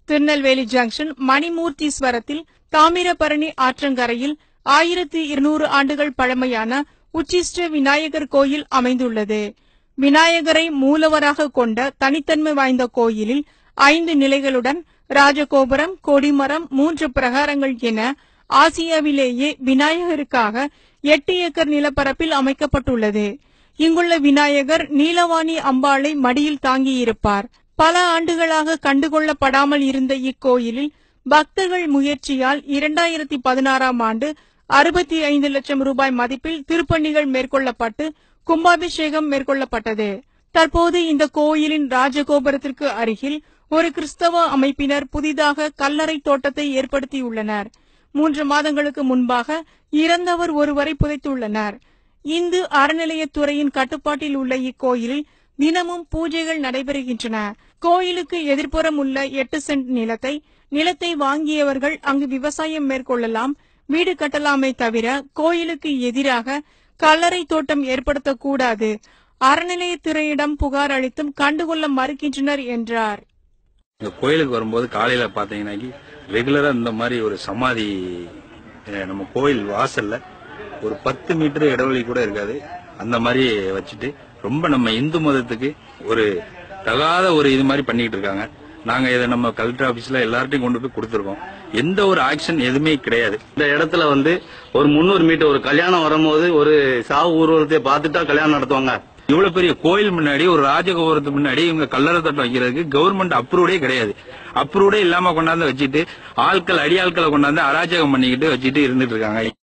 Tirunelveli junction மணிமூர்த்தீஸ்வரத்தில் Thamirabarani ஆற்றங்கரையில் ஆயிரத்தி இருநூறு ஆண்டுகள் பழமையான உச்சிஷ்ட விநாயகர் கோயில் அமைந்துள்ளது விநாயகரை மூலவராக கொண்ட தனித்தன்மை வாய்ந்த கோயிலில் ஐந்து நிலைகளுடன் ராஜகோபுரம் கொடிமரம் மூன்று பிரகாரங்கள் என ஆசியாவிலேயே விநாயகருக்காக எட்டு ஏக்கர் நிலப்பரப்பில் அமைக்கப்பட்டுள்ளது இங்குள்ள விநாயகர் நீலவாணி அம்பாளை மடியில் தாங்கியிருப்பார் பல ஆண்டுகளாக கண்டுகொள்ளப்படாமல் இருந்த இக்கோயிலில் பக்தர்கள் முயற்சியால் இரண்டாயிரத்தி பதினாறாம் ஆண்டு அறுபத்தி ஐந்து லட்சம் ரூபாய் மதிப்பில் திருப்பணிகள் மேற்கொள்ளப்பட்டு கும்பாபிஷேகம் மேற்கொள்ளப்பட்டது தற்போது இந்த கோயிலின் ராஜகோபுரத்திற்கு அருகில் ஒரு கிறிஸ்தவ அமைப்பினர் புதிதாக கல்லறை தோட்டத்தை ஏற்படுத்தியுள்ளனர் மூன்று மாதங்களுக்கு முன்பாக இறந்தவர் ஒருவரை புதைத்துள்ளனர் இந்து அறநிலையத்துறையின் கட்டுப்பாட்டில் உள்ள இக்கோயிலில் தினமும் பூஜைகள் நடைபெறுகின்றன கோயிலுக்கு எதிர்ப்புறம் உள்ள எட்டு சென்ட் நிலத்தை நிலத்தை வாங்கியவர்கள் அங்கு விவசாயம் மேற்கொள்ளலாம் வீடு கட்டலாமே தவிர கோயிலுக்கு எதிராக கல்லறை தோட்டம் ஏற்படுத்தக்கூடாது அறநிலையத்துறையிடம் புகார் அளித்தும் கண்டுகொள்ள மறுக்கின்றனர் என்றார் இந்த கோயிலுக்கு வரும்போது காலையில பாத்தீங்கன்னாக்கி ரெகுலரா இந்த மாதிரி ஒரு சமாதி அஹ், நம்ம கோயில் வாசல்ல ஒரு பத்து மீட்டர் இடைவெளி கூட இருக்காது அந்த மாதிரி வச்சுட்டு ரொம்ப நம்ம இந்து மதத்துக்கு ஒரு தகாத ஒரு இது மாதிரி பண்ணிட்டு இருக்காங்க நாங்க இதை நம்ம கலெக்டர் ஆபீஸ்ல எல்லார்ட்டையும் கொண்டு போய் கொடுத்துருக்கோம் எந்த ஒரு ஆக்ஷன் எதுவுமே கிடையாது இந்த இடத்துல வந்து ஒரு முந்நூறு மீட்டர் ஒரு கல்யாணம் வரும்போது ஒரு சாவு ஊர்வலத்தை பார்த்துட்டா கல்யாணம் நடத்துவாங்க இவ்வளவு பெரிய கோயில் முன்னாடி ஒரு ராஜகோபுரத்துக்கு முன்னாடி இவங்க கல்லறை தட்டம் வைக்கிறதுக்கு கவர்மெண்ட் அப்ரூவ்டே கிடையாது அப்ரூவ்டே இல்லாம கொண்டாந்து வச்சுட்டு ஆட்கள் அடியாட்களை கொண்டாந்து அராஜகம் பண்ணிக்கிட்டு வச்சுட்டு இருந்துட்டு இருக்காங்க